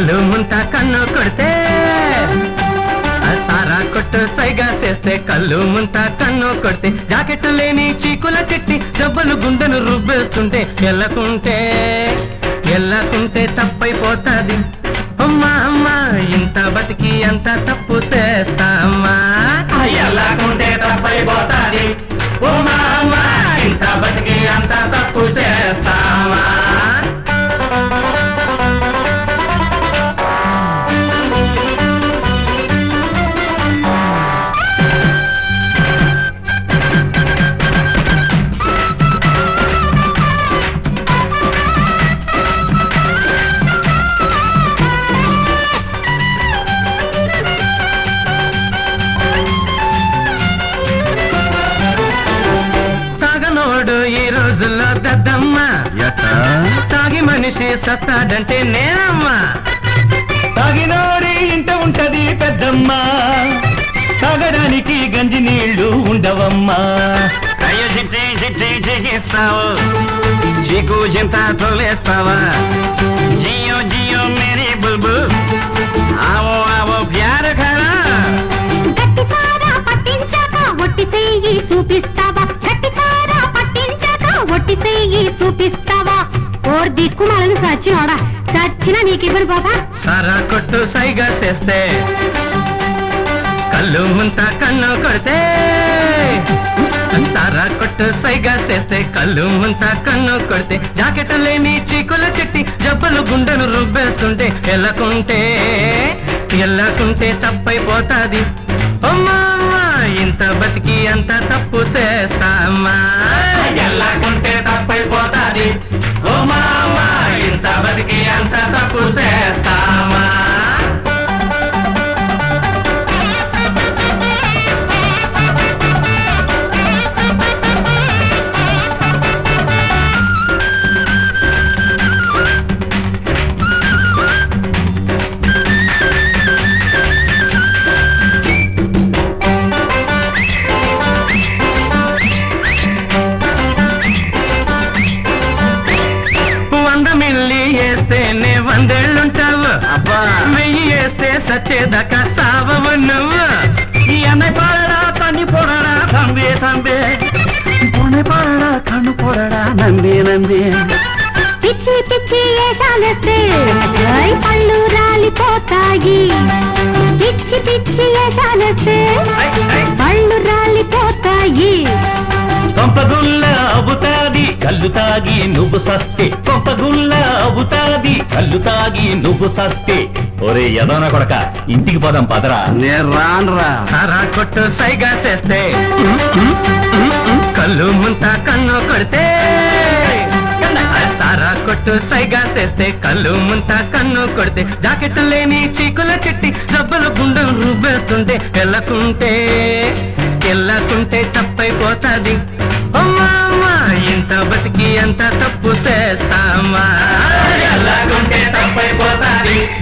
కళ్ళు ముంత కన్ను కొడితే ఆ సారా కొట్టు సైగా చేస్తే కళ్ళు ముంత కన్ను కొడితే జాకెట్ లేని చీకుల చెట్టి జబ్బలు గుండెను రుబ్బేస్తుంటే ఎల్లకుంటే ఎల్లకుంటే తప్పైపోతాది అమ్మా అమ్మా ఇంత బతికి అంత తప్పు చేస్తామా ఎల్లకుంటే తప్పైపోతాది అమ్మా అమ్మా ఇంత బతికి అంత తప్పు చేస్తామా తాగనోడు ఈ రోజుల్లో దద్దమ్మ తాగి మనిషి సత్తాడంటే నేనమ్మా తాగినోరి ఇంట ఉంటది పెద్దమ్మ తాగడానికి గంజి నీళ్లు ఉండవమ్మా అయ్యో చిట్టి చిట్టి చేస్తావు చీకు చింత తోలేస్తావా జియో జియో మేరీ బుల్బుల్ ఆవో ఆవో ప్యార ఖరా గట్టి సారా పట్టించాక ఒట్టి చెయ్యి చూపిస్తావా గట్టి సారా పట్టించాక ఒట్టి చెయ్యి చూపిస్తావా ఓర్ దిక్కుమాలను సచ్చినోడా సచ్చిన నీకివ్వను బాబా సారా కొట్టు సైగా చేస్తే కళ్ళు ముంత కన్ను కొడితే సారా కొట్టు సైగా చేస్తే కళ్ళు ముంత కన్ను కొడితే జాకెట్ లేని చీకుల చెట్టి జబ్బలు గుండెను రుబ్బేస్తుంటే ఎల్లకుంటే ఎల్లకుంటే తప్పైపోతాది అమ్మా అమ్మా, ఇంత బతికి అంత తప్పు చేస్తామా ఎల్లకుంటే తప్పైపోతాది ఓ మామా ఇంత బతికి అంత తప్పు చేస్తామా వంద మిల్లి వేస్తేనే వందేళ్ళుంటావు అబ్బా. వెయ్యి వేస్తే సచ్చేదాకా సావవు నువ్వు ఎన్న పాడడా తన్ని పొడడా తంబే తంబే పొనే పాడడా కన్ను పొడడా నందే నందే పిచ్చి పిచ్చి ఏషాలేస్తే ఐ పళ్ళు రాలిపోతాయి పిచ్చి పిచ్చి ఏషాలేస్తే పళ్ళు రాలిపోతాయి కొంపగుల్ల అవుతాది కళ్ళు తాగి నువ్వు సస్తే కొంపగుల్ల అవుతాది కళ్ళు తాగి నువ్వు సస్తే ఒరే యదోన కొడక ఇంటికి పోదాం పదరా నేను రానురా సారా కొట్టు సైగా చేస్తే కళ్ళు ముంత కన్ను కొడితే సారా కొట్టు సైగా చేస్తే కళ్ళు ముంత కన్ను కొడితే జాకెట్ లేని చీకుల చెట్టి జబ్బలు గుండెలు రుబ్బేస్తుంటే ఎల్లకుంటే ఎల్లకుంటే తప్పైపోతాది అమ్మా అమ్మా, ఇంత బతికి అంత తప్పు చేస్తామా ఎల్లకుంటే తప్పైపోతాది